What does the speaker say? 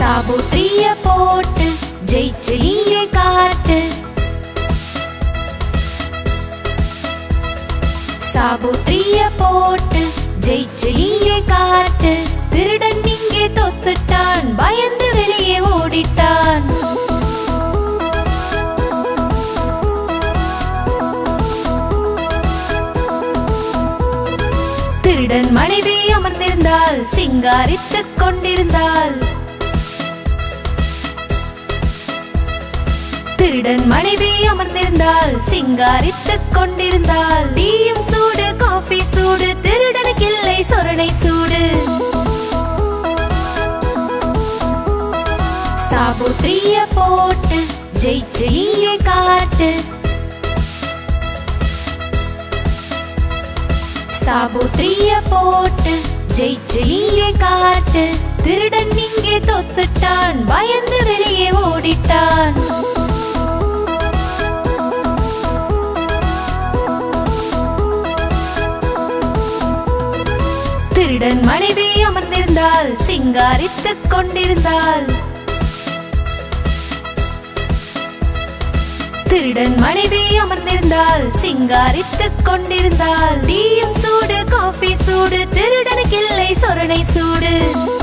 சாபுத்திரிய போட்டு ஜெயிச்சு நீயே காட்டு சாபுத்திரிய போட்டு ஜெயிச்சு நீயே காட்டு திருடன் இங்கே தொத்துட்டான் பயந்து வெளியே ஓடிட்டான் திருடன் மனைவி அமர்ந்திருந்தால் சிங்காரித்துக் கொண்டிருந்தாள் திருடன் மனைவி அமர்ந்திருந்தால் சிங்காரித்துக் கொண்டிருந்தால் டீயும் சூடு காஃபி சூடு திருடனுக்கு இல்லை சொரணை சூடு சாபுத்திரிய போட்டு ஜெயிச்சு நீயே காட்டு சாபுத்திரிய போட்டு ஜெயிச்சு நீயே காட்டு திருடன் இங்கே தொத்துட்டான் பயந்து வெளியே ஓடிட்டான் திருடன் மனைவி அமர்ந்திருந்தால் சிங்காரித்துக் கொண்டிருந்தாள் திருடன் மனைவி அமர்ந்திருந்தால் சிங்காரித்துக் கொண்டிருந்தால் டீயும் சூடு காஃபி சூடு திருடனுக்கு இல்லை சொரணை சூடு